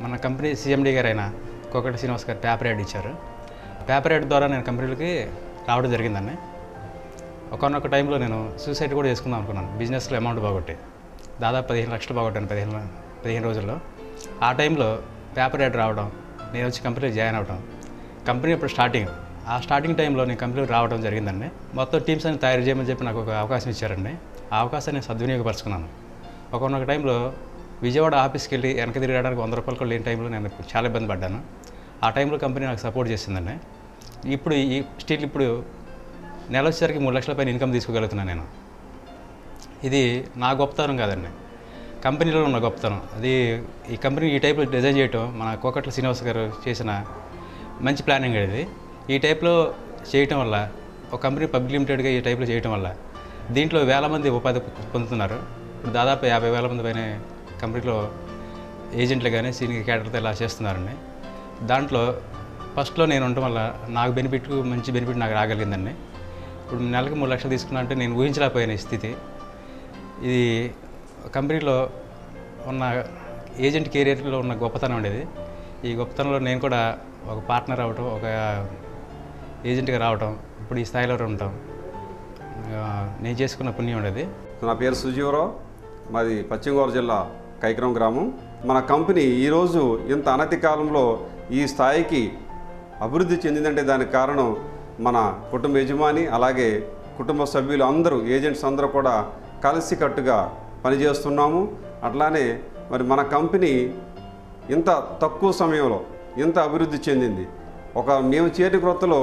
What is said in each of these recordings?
మన company CMD గారు అయిన కోకటి శ్రీనివాస్ గారు పేపర్ యాడ్ ఇచ్చారు పేపర్ యాడ్ ద్వారా నేను కంపెనీలకి రావడం జరిగిందండి ఒకనొక టైంలో నేను సూసైడ్ కూడా చేసుకుందాం అనుకున్నాను బిజినెస్లో అమౌంట్ బాగొట్టి దాదాపు పదిహేను లక్షలు బాగొట్టాను పదిహేను పదిహేను రోజుల్లో ఆ టైంలో పేపర్ యాడ్ రావడం నేను వచ్చి కంపెనీలో జాయిన్ అవ్వడం కంపెనీ ఇప్పుడు స్టార్టింగ్ ఆ స్టార్టింగ్ టైంలో నేను కంపెనీకి రావడం జరిగిందండి మొత్తం టీమ్స్ అని తయారు చేయమని చెప్పి నాకు ఒక అవకాశం ఇచ్చారండి ఆ అవకాశాన్ని నేను సద్వినియోగపరుచుకున్నాను ఒకనొక టైంలో విజయవాడ ఆఫీస్కి వెళ్ళి వెనక తిరగడానికి వంద రూపాయలు కూడా లేని టైంలో నేను చాలా ఇబ్బంది పడ్డాను ఆ టైంలో కంపెనీ నాకు సపోర్ట్ చేసిందండి ఇప్పుడు ఈ స్టిల్ ఇప్పుడు నెల వచ్చేసరికి మూడు లక్షల పైన ఇన్కమ్ తీసుకోగలుగుతున్నాను నేను ఇది నా గొప్పతనం కాదండి కంపెనీలో ఉన్న గొప్పతనం అది ఈ కంపెనీ ఈ టైప్లో డిజైన్ చేయటం మన కోకట్ల శ్రీనివాస్ గారు చేసిన మంచి ప్లానింగ్ ఇది ఈ టైప్లో చేయటం వల్ల ఒక కంపెనీ పబ్లిక్ లిమిటెడ్గా ఈ టైప్లో చేయటం వల్ల దీంట్లో వేల మంది ఉపాధి పొందుతున్నారు ఇప్పుడు దాదాపు యాభై వేల మంది పైన కంపెనీలో ఏజెంట్లు కానీ సీనియర్ క్యాడర్తో ఇలా చేస్తున్నారండి దాంట్లో ఫస్ట్లో నేను ఉండటం వల్ల నాకు బెనిఫిట్ మంచి బెనిఫిట్ నాకు రాగలిగిందండి ఇప్పుడు నెలకి మూడు లక్షలు తీసుకున్నా అంటే నేను ఊహించలేకపోయాను ఈ స్థితి ఇది కంపెనీలో ఉన్న ఏజెంట్ కెరియర్లో ఉన్న గొప్పతనం ఉండేది ఈ గొప్పతనంలో నేను కూడా ఒక పార్ట్నర్ అవ్వటం ఒక ఏజెంట్గా రావటం ఇప్పుడు ఈ స్థాయిలో ఉండటం ఆ, నేను చేసుకున్న పుణ్యం ఉండేది నా పేరు సుజీవరావు మాది పశ్చిమ గోదావరి జిల్లా కైకరం గ్రామం మన కంపెనీ ఈరోజు ఇంత అనతి కాలంలో ఈ స్థాయికి అభివృద్ధి చెందిందంటే దానికి కారణం మన కుటుంబ యజమాని అలాగే కుటుంబ సభ్యులు అందరూ ఏజెంట్స్ అందరూ కూడా కలిసికట్టుగా పనిచేస్తున్నాము అట్లానే మరి మన కంపెనీ ఇంత తక్కువ సమయంలో ఇంత అభివృద్ధి చెందింది ఒక మేము చేతి క్రొత్తలో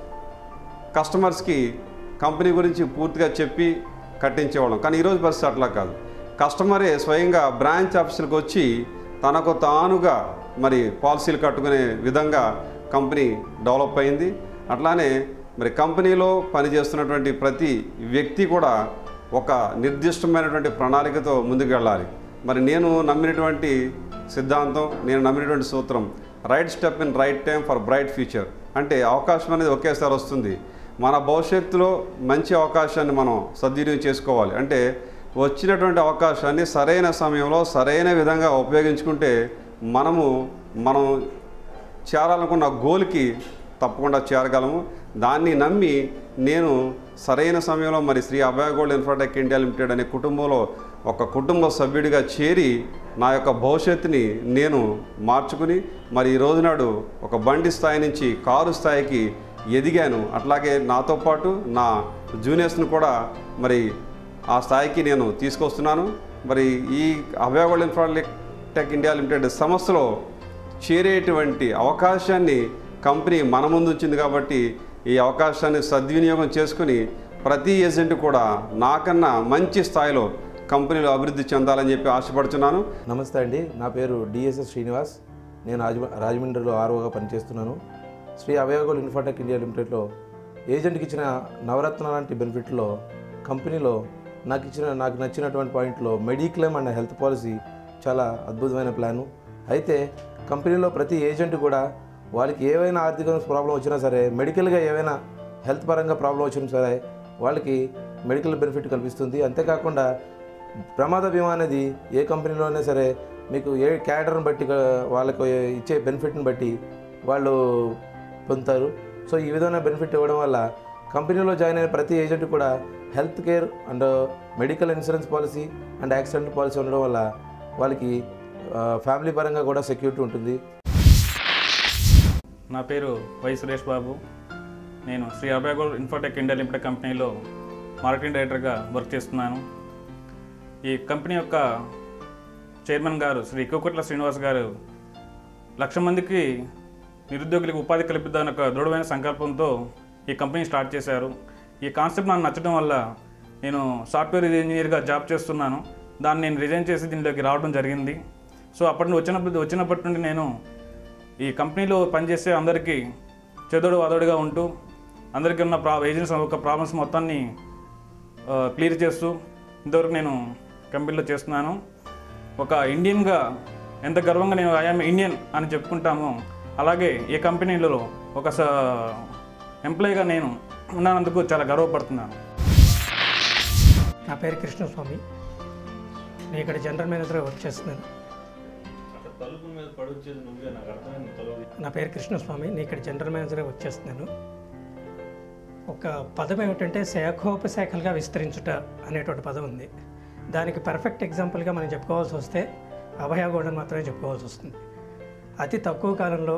కస్టమర్స్కి కంపెనీ గురించి పూర్తిగా చెప్పి కట్టించేవాళ్ళం కానీ ఈరోజు పరిస్థితి అట్లా కాదు కస్టమరే స్వయంగా బ్రాంచ్ ఆఫీసులకు వచ్చి తనకు తానుగా మరి పాలసీలు కట్టుకునే విధంగా కంపెనీ డెవలప్ అయింది అట్లానే మరి కంపెనీలో పనిచేస్తున్నటువంటి ప్రతి వ్యక్తి కూడా ఒక నిర్దిష్టమైనటువంటి ప్రణాళికతో ముందుకు వెళ్ళాలి మరి నేను నమ్మినటువంటి సిద్ధాంతం నేను నమ్మినటువంటి సూత్రం right step in right time for bright future అంటే అవకాశం అనేది ఒకేసారి వస్తుంది మన భవిష్యత్తులో మంచి అవకాశాన్ని మనం సద్వినియోగం చేసుకోవాలి అంటే వచ్చినటువంటి అవకాశాన్ని సరైన సమయంలో సరైన విధంగా ఉపయోగించుకుంటే మనము మనం చేరాలనుకున్న గోల్కి తప్పకుండా చేరగలము దాన్ని నమ్మి నేను సరైన సమయంలో మరి Shri Abhaya gold infratech India limited అనే కుటుంబంలో ఒక కుటుంబ సభ్యుడిగా చేరి నా యొక్క భవిష్యత్తుని నేను మార్చుకుని మరి ఈ రోజునాడు ఒక బండి స్థాయి నుంచి కారు స్థాయికి ఎదిగాను అట్లాగే నాతో పాటు నా జూనియర్స్ని కూడా మరి ఆ స్థాయికి నేను తీసుకొస్తున్నాను మరి ఈ Abhaya gold infratech India limited సంస్థలో చేరేటువంటి అవకాశాన్ని కంపెనీ మన ముందు ఉంచింది కాబట్టి ఈ అవకాశాన్ని సద్వినియోగం చేసుకుని ప్రతి ఏజెంట్ కూడా నాకన్నా మంచి స్థాయిలో కంపెనీలో అభివృద్ధి చెందాలని చెప్పి ఆశపడుతున్నాను నమస్తే అండి నా పేరు డిఎస్ఎస్ శ్రీనివాస్ నేను రాజ రాజమండ్రిలో ఆర్ఓగా పనిచేస్తున్నాను శ్రీ అవయవగోల్ ఇన్ఫోటెక్ ఇండియా లిమిటెడ్లో ఏజెంట్కి ఇచ్చిన నవరత్న లాంటి బెనిఫిట్లో కంపెనీలో నాకు ఇచ్చిన నాకు నచ్చినటువంటి పాయింట్లో మెడిక్లెయిమ్ అండ్ హెల్త్ పాలసీ చాలా అద్భుతమైన ప్లాను అయితే కంపెనీలో ప్రతి ఏజెంట్ కూడా వాళ్ళకి ఏవైనా ఆర్థిక ప్రాబ్లం వచ్చినా సరే మెడికల్గా ఏవైనా హెల్త్ పరంగా ప్రాబ్లం వచ్చినా సరే వాళ్ళకి మెడికల్ బెనిఫిట్ కల్పిస్తుంది అంతేకాకుండా ప్రమాద బీమా అనేది ఏ కంపెనీలోనే సరే మీకు ఏ క్యాడర్ని బట్టి గా- వాళ్ళకు ఇచ్చే బెనిఫిట్ని బట్టి వాళ్ళు పొందుతారు సో ఈ విధమైన బెనిఫిట్ ఇవ్వడం వల్ల కంపెనీలో జాయిన్ అయిన ప్రతి ఏజెంట్ కూడా health care and medical insurance policy and accident policy ఉండడం వల్ల వాళ్ళకి ఫ్యామిలీ పరంగా కూడా సెక్యూరిటీ ఉంటుంది నా పేరు వై సురేష్ బాబు నేను శ్రీ అభయగోల్ ఇన్ఫోటెక్ ఇండియా లిమిటెడ్ కంపెనీలో మార్కెటింగ్ డైరెక్టర్గా వర్క్ చేస్తున్నాను ఈ కంపెనీ యొక్క చైర్మన్ గారు శ్రీ కోకుట్ల శ్రీనివాస్ గారు లక్ష మందికి నిరుద్యోగులకు ఉపాధి కల్పిద్దామని ఒక దృఢమైన సంకల్పంతో ఈ కంపెనీ స్టార్ట్ చేశారు ఈ కాన్సెప్ట్ నాకు నచ్చడం వల్ల నేను సాఫ్ట్వేర్ ఇంజనీర్గా జాబ్ చేస్తున్నాను దాన్ని నేను రిజైన్ చేసి దీనిలోకి రావడం జరిగింది సో అప్పటి నుండి వచ్చినప్పుడు వచ్చినప్పటి నుండి నేను ఈ కంపెనీలో పనిచేసే అందరికీ చెదోడు వదోడుగా ఉంటూ అందరికీ ఉన్న ప్రా ఏజెంట్స్ యొక్క ప్రాబ్లమ్స్ మొత్తాన్ని క్లియర్ చేస్తూ ఇంతవరకు నేను కంపెనీలో చేస్తున్నాను ఒక ఇండియన్గా ఎంత గర్వంగా నేను ఐఎమ్ ఇండియన్ అని చెప్పుకుంటామో అలాగే ఈ కంపెనీలలో ఒక స ఎంప్లాయీగా నేను ఉన్నందుకు చాలా గర్వపడుతున్నాను నా పేరు కృష్ణస్వామి నేను ఇక్కడ జనరల్ మేనేజర్గా వర్క్ చేస్తున్నాను తలుపు మీద పడొచ్చేది నువ్వే నాకు అర్థమైంది తలుపు నా పేరు కృష్ణస్వామి నేను ఇక్కడ జనరల్ మేనేజర్గా వర్క్ చేస్తున్నాను ఒక పదం ఏమిటంటే శాఖోపశాఖలుగా విస్తరించుట అనేటువంటి పదం ఉంది దానికి పర్ఫెక్ట్ ఎగ్జాంపుల్గా మనం చెప్పుకోవాల్సి వస్తే అభయగౌడని మాత్రమే చెప్పుకోవాల్సి వస్తుంది అతి తక్కువ కాలంలో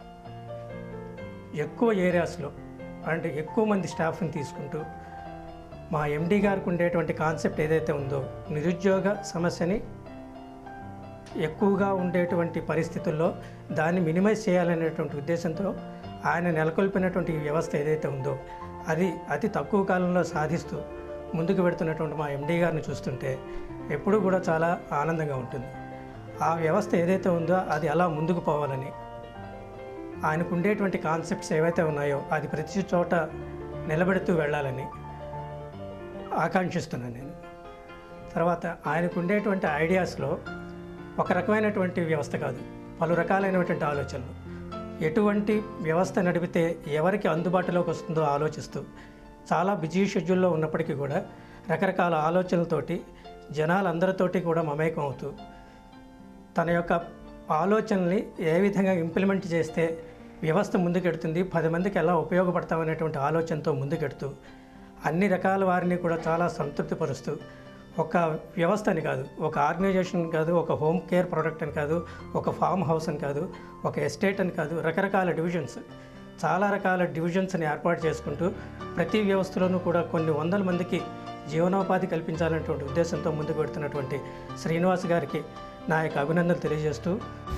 ఎక్కువ ఏరియాస్లో అంటే ఎక్కువ మంది స్టాఫ్ని తీసుకుంటూ మా ఎండి గారికి ఉండేటువంటి కాన్సెప్ట్ ఏదైతే ఉందో నిరుద్యోగ సమస్యని ఎక్కువగా ఉండేటువంటి పరిస్థితుల్లో దాన్ని మినిమైజ్ చేయాలనేటువంటి ఉద్దేశంతో ఆయన నెలకొల్పినటువంటి ఈ వ్యవస్థ ఏదైతే ఉందో అది అతి తక్కువ కాలంలో సాధిస్తూ ముందుకు పెడుతున్నటువంటి మా ఎండీ గారిని చూస్తుంటే ఎప్పుడూ కూడా చాలా ఆనందంగా ఉంటుంది ఆ వ్యవస్థ ఏదైతే ఉందో అది అలా ముందుకు పోవాలని ఆయనకు ఉండేటువంటి కాన్సెప్ట్స్ ఏవైతే ఉన్నాయో అది ప్రతి చోట నిలబెడుతూ వెళ్ళాలని ఆకాంక్షిస్తున్నాను నేను తర్వాత ఆయనకు ఉండేటువంటి ఐడియాస్లో ఒక రకమైనటువంటి వ్యవస్థ కాదు పలు రకాలైనటువంటి ఆలోచనలు ఎటువంటి వ్యవస్థ నడిపితే ఎవరికి అందుబాటులోకి వస్తుందో ఆలోచిస్తూ చాలా బిజీ షెడ్యూల్లో ఉన్నప్పటికీ కూడా రకరకాల ఆలోచనలతోటి జనాలందరితోటి కూడా మమేకం అవుతూ తన యొక్క ఆలోచనల్ని ఏ విధంగా ఇంప్లిమెంట్ చేస్తే వ్యవస్థ ముందుకెడుతుంది పది మందికి ఎలా ఉపయోగపడతామనేటువంటి ఆలోచనతో ముందుకెడుతూ అన్ని రకాల వారిని కూడా చాలా సంతృప్తిపరుస్తూ ఒక వ్యవస్థ అని కాదు ఒక ఆర్గనైజేషన్ కాదు ఒక హోమ్ కేర్ ప్రోడక్ట్ అని కాదు ఒక ఫామ్ హౌస్ అని కాదు ఒక ఎస్టేట్ అని కాదు రకరకాల డివిజన్స్ చాలా రకాల డివిజన్స్ని ఏర్పాటు చేసుకుంటూ ప్రతి వ్యవస్థలోనూ కూడా కొన్ని వందల మందికి జీవనోపాధి కల్పించాలనేటువంటి ఉద్దేశంతో ముందుకు పెడుతున్నటువంటి శ్రీనివాస్ గారికి నా యొక్క అభినందనలు తెలియజేస్తూ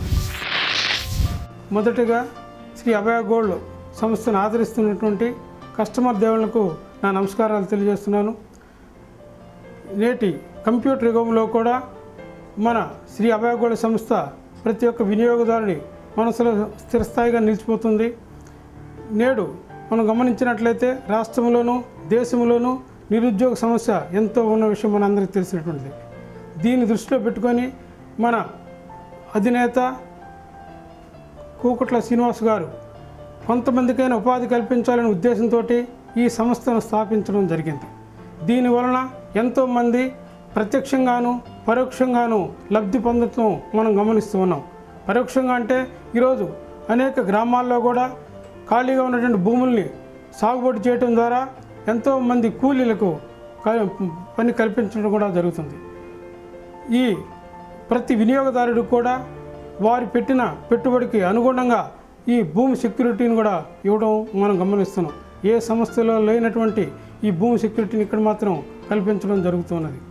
మొదటగా శ్రీ అభయ గోల్డ్ సంస్థను ఆదరిస్తున్నటువంటి కస్టమర్ దేవుళ్లకు నా నమస్కారాలు తెలియజేస్తున్నాను నేటి కంప్యూటర్ యుగంలో కూడా మన శ్రీ అభయ గోల్డ్ సంస్థ ప్రతి ఒక్క వినియోగదారుని మనసులో స్థిరస్థాయిగా నిలిచిపోతుంది నేడు మనం గమనించినట్లయితే రాష్ట్రంలోనూ దేశంలోనూ నిరుద్యోగ సమస్య ఎంతో ఉన్న విషయం మనందరికీ తెలిసినటువంటిది దీన్ని దృష్టిలో పెట్టుకొని మన అధినేత కూకట్ల శ్రీనివాస్ గారు కొంతమందికైనా ఉపాధి కల్పించాలనే ఉద్దేశంతో ఈ సంస్థను స్థాపించడం జరిగింది దీని వలన ఎంతోమంది ప్రత్యక్షంగాను పరోక్షంగాను లబ్ధి పొందటం మనం గమనిస్తూ ఉన్నాం పరోక్షంగా అంటే ఈరోజు అనేక గ్రామాల్లో కూడా ఖాళీగా ఉన్నటువంటి భూముల్ని సాగుబడి చేయటం ద్వారా ఎంతోమంది కూలీలకు క- పని కల్పించడం కూడా జరుగుతుంది ఈ ప్రతి వినియోగదారుడు కూడా వారు పెట్టిన పెట్టుబడికి అనుగుణంగా ఈ భూమి సెక్యూరిటీని కూడా ఇవ్వడం మనం గమనిస్తున్నాం ఏ సంస్థలో లేనటువంటి ఈ భూమి సెక్యూరిటీని ఇక్కడ మాత్రం కల్పించడం జరుగుతున్నది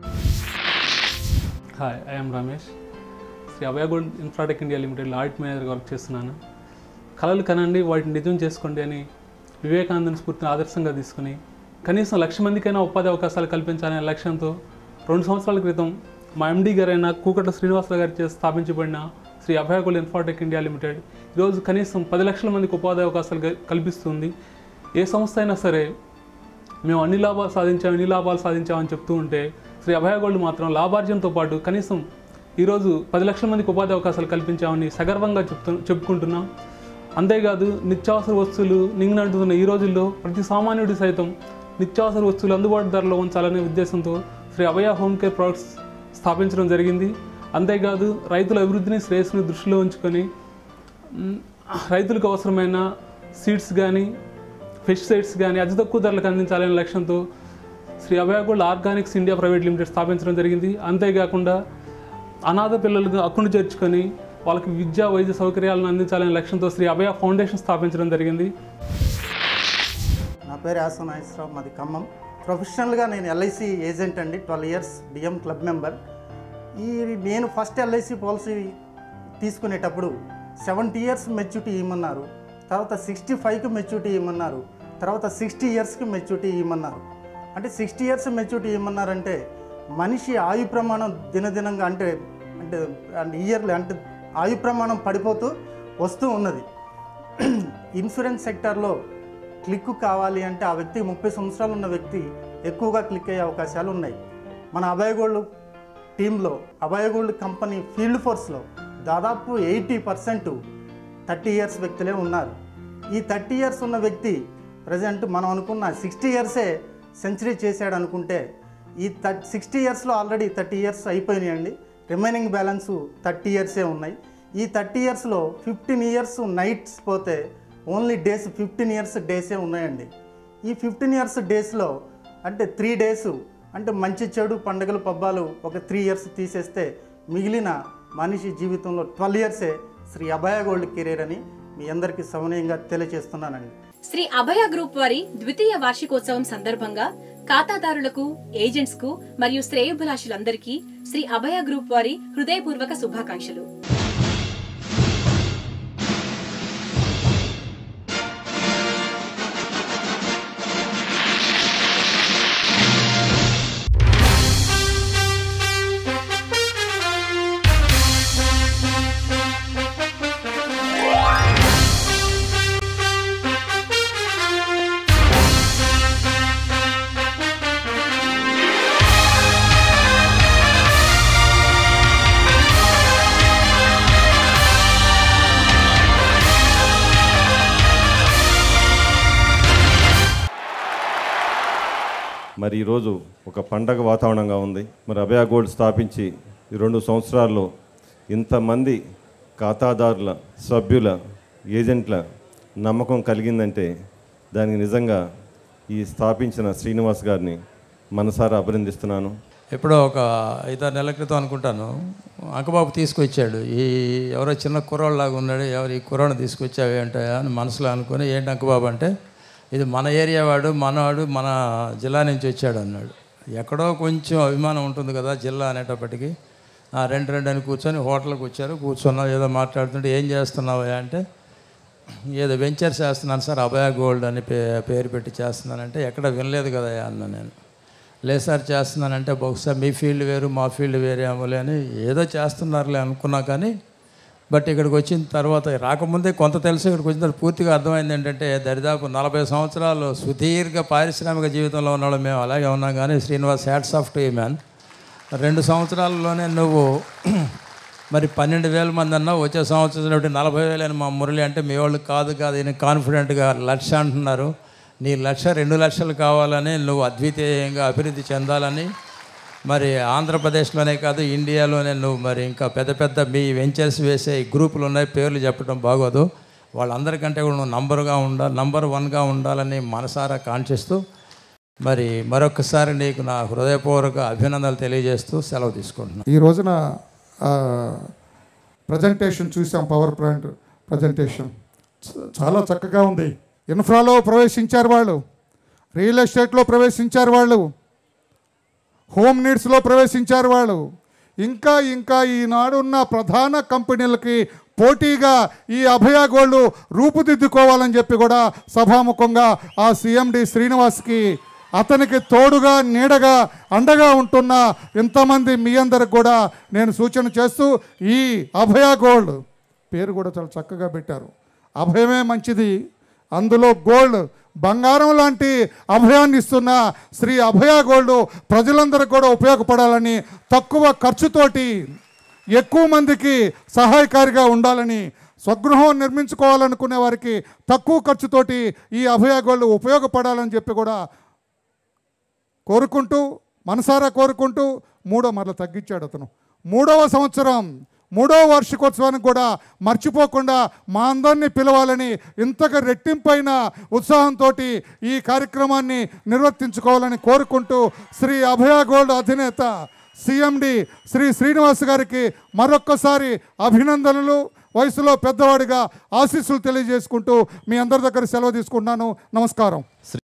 hi I'm Ramesh Shri Abhaya gold infratech India లిమిటెడ్లో ఆడిట్ మేనేజర్గా వర్క్ చేస్తున్నాను కళలు కనండి వాటిని నిజం చేసుకోండి అని వివేకానందన్ స్ఫూర్తిని ఆదర్శంగా తీసుకుని కనీసం లక్ష మందికైనా ఉపాధి అవకాశాలు కల్పించాలనే లక్ష్యంతో రెండు సంవత్సరాల క్రితం మా ఎండీ గారైన కూకట్ల శ్రీనివాసరావు గారి చేసి స్థాపించబడిన Shri Abhaya gold infratech India limited ఈరోజు కనీసం పది లక్షల మందికి ఉపాధి అవకాశాలు గ- కల్పిస్తుంది ఏ సంస్థ అయినా సరే మేము అన్ని లాభాలు సాధించాం ఇన్ని లాభాలు సాధించామని చెప్తూ ఉంటే శ్రీ అభయ గోల్డ్ మాత్రం లాభార్జనతో పాటు కనీసం ఈరోజు పది లక్షల మందికి ఉపాధి అవకాశాలు కల్పించామని సగర్వంగా చెప్తూ చెప్పుకుంటున్నాం అంతేకాదు నిత్యావసర వస్తువులు నింగినంటున్న ఈ రోజుల్లో ప్రతి సామాన్యుడి సైతం నిత్యావసర వస్తువులు అందుబాటు ధరలో ఉంచాలనే ఉద్దేశంతో Shri Abhaya home care products స్థాపించడం జరిగింది అంతేకాదు రైతుల అభివృద్ధిని శ్రేయస్సుని దృష్టిలో ఉంచుకొని మ్, రైతులకు అవసరమైన సీడ్స్ కానీ పెస్టిసైడ్స్ కానీ అతి తక్కువ ధరలకు అందించాలనే లక్ష్యంతో Shri Abhaya gold organics India private limited స్థాపించడం జరిగింది అంతేకాకుండా అనాథ పిల్లలకు అక్కును చేర్చుకొని వాళ్ళకి విద్యా వైద్య సౌకర్యాలను అందించాలనే లక్ష్యంతో శ్రీ అభయ ఫౌండేషన్ స్థాపించడం జరిగింది నా పేరు యాస నాగేశ్వరరావు మాది ఖమ్మం ప్రొఫెషనల్గా నేను ఎల్ఐసి ఏజెంట్ అండి twelve years BM club member ఈ నేను ఫస్ట్ ఎల్ఐసి పాలసీ తీసుకునేటప్పుడు సెవెంటీ ఇయర్స్ మెచ్యూరిటీ ఇవ్వమన్నారు తర్వాత సిక్స్టీ ఫైవ్కి మెచ్యూరిటీ ఇవ్వమన్నారు తర్వాత సిక్స్టీ ఇయర్స్కి మెచ్యూరిటీ ఇవ్వమన్నారు అంటే సిక్స్టీ ఇయర్స్ మెచ్యూరిటీ ఇవ్వమన్నారంటే మనిషి ఆయు ప్రమాణం దినదినంగా అంటే అంటే అంటే ఇయర్లీ అంటే ఆయు ప్రమాణం పడిపోతూ వస్తూ ఉన్నది ఇన్సూరెన్స్ సెక్టర్లో క్లిక్ కావాలి అంటే ఆ వ్యక్తి ముప్పై సంవత్సరాలు ఉన్న వ్యక్తి ఎక్కువగా క్లిక్ అయ్యే అవకాశాలు ఉన్నాయి మన అభయగోల్డ్ టీంలో అభయగోల్డ్ కంపెనీ ఫీల్డ్ ఫోర్స్లో దాదాపు ఎయిటీ పర్సెంట్ థర్టీ ఇయర్స్ వ్యక్తులే ఉన్నారు ఈ థర్టీ ఇయర్స్ ఉన్న వ్యక్తి ప్రజెంట్ మనం అనుకున్న సిక్స్టీ ఇయర్సే సెంచరీ చేశాడు అనుకుంటే ఈ థర్ సిక్స్టీ ఇయర్స్లో ఆల్రెడీ థర్టీ ఇయర్స్ అయిపోయినాయండి రిమైనింగ్ బ్యాలెన్స్ థర్టీ ఇయర్సే ఉన్నాయి ఈ థర్టీ ఇయర్స్లో ఫిఫ్టీన్ ఇయర్స్ నైట్స్ పోతే ఓన్లీ డేస్ ఫిఫ్టీన్ ఇయర్స్ డేసే ఉన్నాయండి ఈ ఫిఫ్టీన్ ఇయర్స్ డేస్లో అంటే త్రీ డేస్ అంటే మంచి చెడు పండుగలు పబ్బాలు ఒక త్రీ ఇయర్స్ తీసేస్తే మిగిలిన మనిషి జీవితంలో ట్వెల్వ్ ఇయర్సే శ్రీ అభయ గోల్డ్ కెరీర్ అని మీ అందరికీ సమనీయంగా తెలియజేస్తున్నానండి శ్రీ అభయ గ్రూప్ వారి ద్వితీయ వార్షికోత్సవం సందర్భంగా ఖాతాదారులకు ఏజెంట్స్ కు మరియు శ్రేయోభిలాషులందరికీ శ్రీ అభయ గ్రూప్ వారి హృదయపూర్వక శుభాకాంక్షలు మరి ఈరోజు ఒక పండగ వాతావరణంగా ఉంది మరి అభయ గోల్డ్ స్థాపించి ఈ రెండు సంవత్సరాల్లో ఇంతమంది ఖాతాదారుల సభ్యుల ఏజెంట్ల నమ్మకం కలిగిందంటే దానికి నిజంగా ఈ స్థాపించిన శ్రీనివాస్ గారిని మనసారా అభినందిస్తున్నాను ఎప్పుడో ఒక ఐదారు నెలల క్రితం అనుకుంటాను అంకబాబు తీసుకొచ్చాడు ఈ ఎవరో చిన్న కుర్రోళ్ళలాగా ఉన్నాడు ఎవరు ఈ కుర్రోని తీసుకొచ్చావి అంటే అని మనసులో అనుకుని ఏంటి అంకబాబు అంటే ఇది మన ఏరియా వాడు మనవాడు మన జిల్లా నుంచి వచ్చాడు అన్నాడు ఎక్కడో కొంచెం అభిమానం ఉంటుంది కదా జిల్లా అనేటప్పటికి "ఆ, రెండు రెండు అని కూర్చొని హోటల్కి వచ్చారు కూర్చున్నాం ఏదో మాట్లాడుతుంటే ఏం చేస్తున్నావు అంటే ఏదో వెంచర్స్ చేస్తున్నాను సార్ అభయ గోల్డ్ అని పే పేరు పెట్టి చేస్తున్నానంటే ఎక్కడ వినలేదు కదా అన్న నేను లేదు సార్ చేస్తున్నానంటే బహుశా మీ ఫీల్డ్ వేరు మా ఫీల్డ్ వేరే అవ్వలే అని ఏదో చేస్తున్నారులే అనుకున్నా కానీ బట్ ఇక్కడికి వచ్చిన తర్వాత రాకముందే కొంత తెలుసు ఇక్కడికి వచ్చిన తర్వాత పూర్తిగా అర్థమైంది ఏంటంటే దరిదాపు నలభై సంవత్సరాలు సుదీర్ఘ పారిశ్రామిక జీవితంలో ఉన్నాడు మేము అలాగే ఉన్నాం కానీ Srinivas hats off to man రెండు సంవత్సరాల్లోనే నువ్వు మరి పన్నెండు వేల మంది అన్నా వచ్చే సంవత్సరం ఒకటి నలభై వేలు అని మా మురళి అంటే మీ వాళ్ళు కాదు కాదు ఈయన కాన్ఫిడెంట్గా లక్ష అంటున్నారు నీ లక్ష రెండు లక్షలు కావాలని నువ్వు అద్వితీయంగా అభివృద్ధి చెందాలని మరి ఆంధ్రప్రదేశ్లోనే కాదు ఇండియాలోనే నువ్వు మరి ఇంకా పెద్ద పెద్ద మీ వెంచర్స్ వేసే ఈ గ్రూపులు ఉన్నాయి పేర్లు చెప్పడం బాగోదు వాళ్ళందరికంటే కూడా నువ్వు నంబర్గా ఉండాలి నంబర్ వన్గా ఉండాలని మనసారా కాంక్షిస్తూ మరి మరొకసారి నీకు నా హృదయపూర్వక అభినందనలు తెలియజేస్తూ సెలవు తీసుకుంటున్నాను ఈ రోజున ప్రజెంటేషన్ చూసాం పవర్ ప్లాంట్ ప్రజెంటేషన్ చ- చాలా చక్కగా ఉంది ఇన్ఫ్రాలో ప్రవేశించారు వాళ్ళు రియల్ ఎస్టేట్లో ప్రవేశించారు వాళ్ళు హోమ్ నీడ్స్లో ప్రవేశించారు వాళ్ళు ఇంకా ఇంకా ఈనాడున్న ప్రధాన కంపెనీలకి పోటీగా ఈ అభయ గోల్డ్ రూపుదిద్దుకోవాలని చెప్పి కూడా సభాముఖంగా ఆ సిఎండి శ్రీనివాస్కి అతనికి తోడుగా నీడగా అండగా ఉంటున్న ఇంతమంది మీ అందరికి కూడా నేను సూచన చేస్తూ ఈ అభయ గోల్డ్ పేరు కూడా చాలా చక్కగా పెట్టారు అభయమే మంచిది అందులో గోల్డ్ బంగారం లాంటి అభయాన్ని ఇస్తున్న శ్రీ అభయ గోల్డ్ ప్రజలందరికీ కూడా ఉపయోగపడాలని తక్కువ ఖర్చుతోటి ఎక్కువ మందికి సహాయకారిగా ఉండాలని స్వగృహం నిర్మించుకోవాలనుకునే వారికి తక్కువ ఖర్చుతోటి ఈ అభయ గోల్డ్ ఉపయోగపడాలని చెప్పి కూడా కోరుకుంటూ మనసారా కోరుకుంటూ మూడో మరల తగ్గించాడు అతను మూడవ సంవత్సరం మూడవ వార్షికోత్సవానికి కూడా మర్చిపోకుండా మా అందరినీ పిలవాలని ఇంతగా రెట్టింపైన ఉత్సాహంతో ఈ కార్యక్రమాన్ని నిర్వర్తించుకోవాలని కోరుకుంటూ శ్రీ అభయ గోల్డ్ అధినేత సిఎండి శ్రీ శ్రీనివాస్ గారికి మరొక్కసారి అభినందనలు వయసులో పెద్దవాడిగా ఆశీస్సులు తెలియజేసుకుంటూ మీ అందరి దగ్గర సెలవు తీసుకుంటున్నాను నమస్కారం